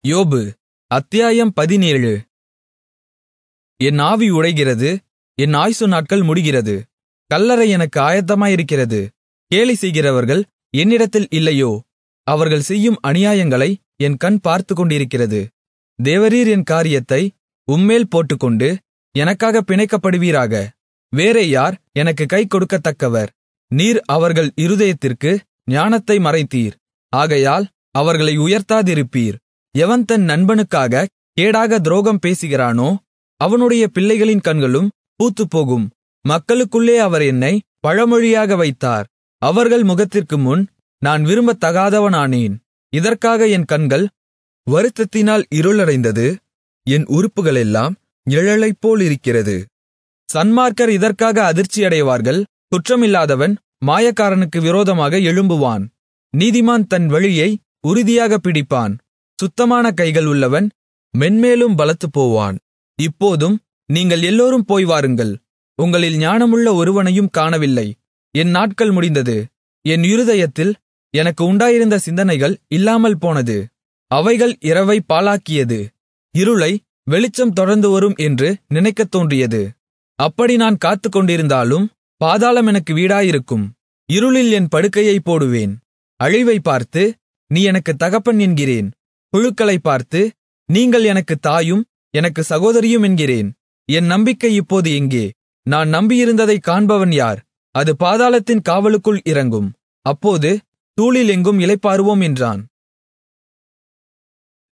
யோபு அத்தியாயம் பதினேழு என் ஆவி உடைகிறது என் ஆயுசு நாட்கள் முடிகிறது கல்லறை எனக்கு ஆயத்தமாயிருக்கிறது கேலி செய்கிறவர்கள் என்னிடத்தில் இல்லையோ அவர்கள் செய்யும் அநியாயங்களை என் கண் பார்த்துக்கொண்டிருக்கிறது தேவரீர் என் காரியத்தை உம்மேல் போட்டுக்கொண்டு எனக்காக பிணைக்கப்படுவீராக வேறே யார் எனக்கு கை கொடுக்கத்தக்கவர் நீர் அவர்கள் இருதயத்திற்கு ஞானத்தை மறைத்தீர் ஆகையால் அவர்களை உயர்த்தாதிருப்பீர் எவன் தன் நண்பனுக்காக கேடாக துரோகம் பேசுகிறானோ அவனுடைய பிள்ளைகளின் கண்களும் பூத்துப்போகும் மக்களுக்குள்ளே அவர் என்னை பழமொழியாக வைத்தார் அவர்கள் முகத்திற்கு முன் நான் விரும்பத்தகாதவனானேன் இதற்காக என் கண்கள் வருத்தத்தினால் இருளடைந்தது என் உறுப்புகளெல்லாம் நிழலைப்போலிருக்கிறது சன்மார்க்கர் இதற்காக அதிர்ச்சியடைவார்கள் குற்றமில்லாதவன் மாயக்காரனுக்கு விரோதமாக எழும்புவான் நீதிமான் தன் வழியை உறுதியாகப் பிடிப்பான் சுத்தமான கைகள் உள்ளவன் மென்மேலும் பலத்துப்போவான் இப்போதும் நீங்கள் எல்லோரும் போய் வாருங்கள் உங்களில் ஞானமுள்ள ஒருவனையும் காணவில்லை என் நாட்கள் முடிந்தது என் இருதயத்தில் எனக்கு உண்டாயிருந்த சிந்தனைகள் இல்லாமல் போனது அவைகள் இரவை பாழாக்கியது இருளை வெளிச்சம் தொடர்ந்து வரும் என்று நினைக்கத் தோன்றியது அப்படி நான் காத்துக்கொண்டிருந்தாலும் பாதாளம் எனக்கு வீடாயிருக்கும் இருளில் என் படுக்கையை போடுவேன் அழிவை பார்த்து நீ எனக்கு தகப்பன் என்கிறேன் புழுக்களைப் பார்த்து நீங்கள் எனக்கு தாயும் எனக்கு சகோதரியும் என்கிறேன் என் நம்பிக்கை இப்போது எங்கே நான் நம்பியிருந்ததைக் காண்பவன் யார் அது பாதாளத்தின் காவலுக்குள் இறங்கும் அப்போது தூளில் எங்கும் இளைப்பாறுவோம் என்றான்